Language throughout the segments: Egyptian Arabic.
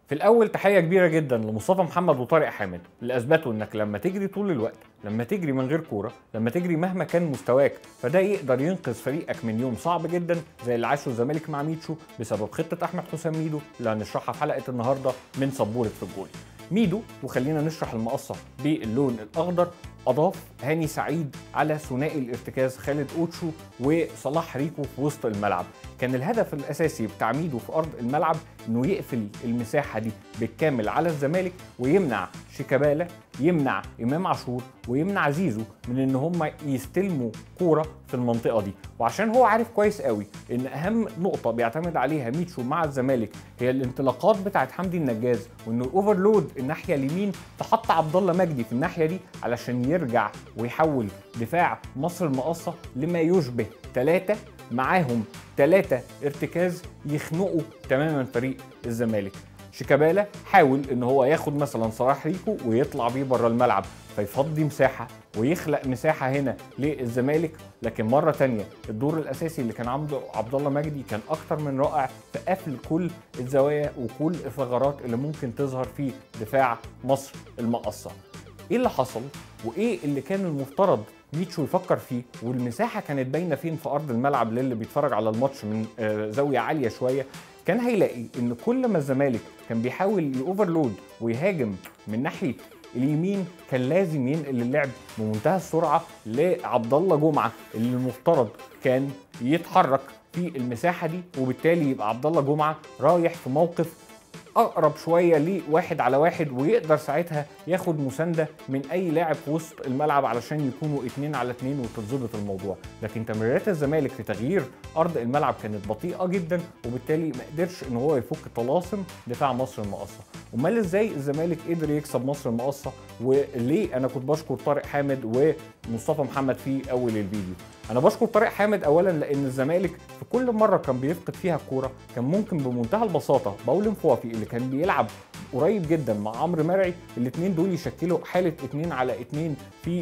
في الاول تحيه كبيره جدا لمصطفى محمد وطارق حامد اللي اثبتوا انك لما تجري طول الوقت لما تجري من غير كوره لما تجري مهما كان مستواك فده يقدر ينقذ فريقك من يوم صعب جدا زي اللي عاشه الزمالك مع ميتشو بسبب خطه احمد حسام ميدو اللي هنشرحها في حلقه النهارده من سبوره في الجول ميدو وخلينا نشرح المقصه باللون الاخضر اضاف هاني سعيد على ثنائي الارتكاز خالد اوتشو وصلاح ريكو في وسط الملعب كان الهدف الاساسي بتاع ميدو في ارض الملعب انه يقفل المساحه دي بالكامل على الزمالك ويمنع شيكابالا يمنع امام عاشور ويمنع زيزو من ان هم يستلموا كوره في المنطقه دي وعشان هو عارف كويس قوي ان اهم نقطه بيعتمد عليها ميتشو مع الزمالك هي الانطلاقات بتاعت حمدي النجاز وانه اوفرلود الناحيه اليمين فحط عبد الله مجدي في الناحيه دي علشان يرجع ويحول دفاع مصر المقاصه لما يشبه ثلاثه معاهم ثلاثة ارتكاز يخنقوا تماما فريق الزمالك شيكابالا حاول ان هو ياخد مثلا صلاح ريكو ويطلع بيه بره الملعب فيفضي مساحه ويخلق مساحه هنا للزمالك لكن مره تانية الدور الاساسي اللي كان عامله عبد الله مجدي كان اكتر من رائع في قفل كل الزوايا وكل الثغرات اللي ممكن تظهر في دفاع مصر المقصه ايه اللي حصل وايه اللي كان المفترض ميتشو يفكر فيه والمساحه كانت باينه فين في ارض الملعب للي بيتفرج على الماتش من زاويه عاليه شويه كان هيلاقي ان كل ما الزمالك كان بيحاول يوفرلود ويهاجم من ناحيه اليمين كان لازم ينقل اللعب بمنتهى السرعه لعبد الله جمعه اللي المفترض كان يتحرك في المساحه دي وبالتالي يبقى عبد الله جمعه رايح في موقف اقرب شويه لواحد على واحد ويقدر ساعتها ياخد مسانده من اي لاعب في وسط الملعب علشان يكونوا اتنين على اتنين وتتظبط الموضوع لكن تمريرات الزمالك في تغيير ارض الملعب كانت بطيئه جدا وبالتالي ما قدرش ان هو يفك طلاسم دفاع مصر المقاصه امال ازاي الزمالك قدر يكسب مصر المقاصه وليه انا كنت بشكر طارق حامد ومصطفى محمد في اول الفيديو انا بشكر طارق حامد اولا لان الزمالك في كل مره كان بيفقد فيها الكوره كان ممكن بمنتهى البساطه باول مفوافي اللي كان بيلعب قريب جدا مع عمرو مرعي الاثنين دول يشكلوا حاله اثنين على اثنين في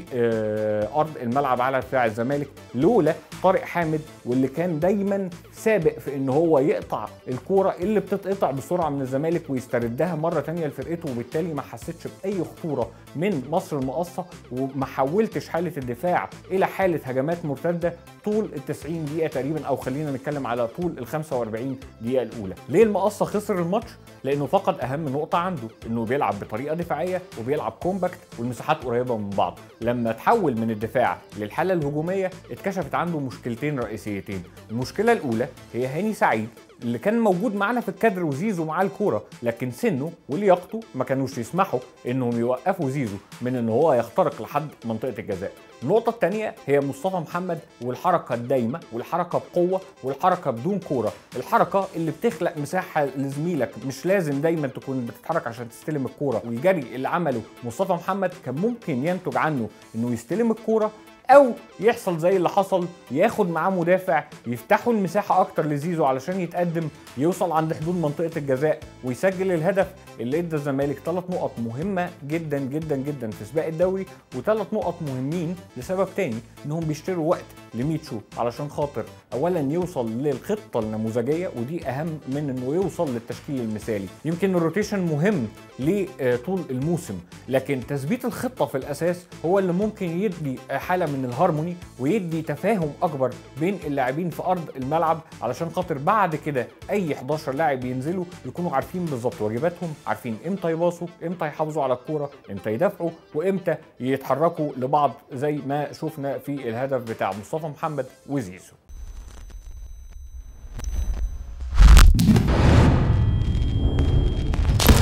ارض الملعب على دفاع الزمالك لولا طارق حامد واللي كان دايما سابق في ان هو يقطع الكوره اللي بتتقطع بسرعه من الزمالك ويستردها مره ثانيه لفرقته وبالتالي ما حسيتش باي خطوره من مصر المقاصه وما حولتش حاله الدفاع الى حاله هجمات مرتده طول ال 90 دقيقه تقريبا او خلينا نتكلم على طول ال 45 دقيقه الاولى ليه المقاصه خسر الماتش لانه فقد اهم نقطه عنده انه بيلعب بطريقه دفاعيه وبيلعب كومباكت والمساحات قريبه من بعض لما تحول من الدفاع للحاله الهجوميه اتكشفت عنده مشكلتين رئيسيتين المشكله الاولى هي هاني سعيد اللي كان موجود معانا في الكادر وزيزو معاه الكوره لكن سنه ولياقته ما كانوش يسمحوا انهم يوقفوا زيزو من ان هو يخترق لحد منطقه الجزاء النقطة الثانية هي مصطفى محمد والحركة الدايمة والحركة بقوة والحركة بدون كورة، الحركة اللي بتخلق مساحة لزميلك مش لازم دايما تكون بتتحرك عشان تستلم الكورة، والجري اللي عمله مصطفى محمد كان ممكن ينتج عنه انه يستلم الكورة او يحصل زي اللي حصل ياخد معاه مدافع يفتحوا المساحه اكتر لزيزو علشان يتقدم يوصل عند حدود منطقه الجزاء ويسجل الهدف اللي ادى الزمالك ثلاث نقط مهمه جدا جدا جدا في سباق الدوري وثلاث نقط مهمين لسبب تاني انهم بيشتروا وقت لميتشو علشان خاطر اولا يوصل للخطه النموذجيه ودي اهم من انه يوصل للتشكيل المثالي يمكن الروتيشن مهم لطول الموسم لكن تثبيت الخطه في الاساس هو اللي ممكن يدي حاله من الهارموني ويدي تفاهم اكبر بين اللاعبين في ارض الملعب علشان خاطر بعد كده اي 11 لاعب ينزلوا يكونوا عارفين بالظبط واجباتهم عارفين امتى يباصوا امتى يحافظوا على الكوره امتى يدافعوا وامتى يتحركوا لبعض زي ما شفنا في الهدف بتاع مصطفى محمد وزيزو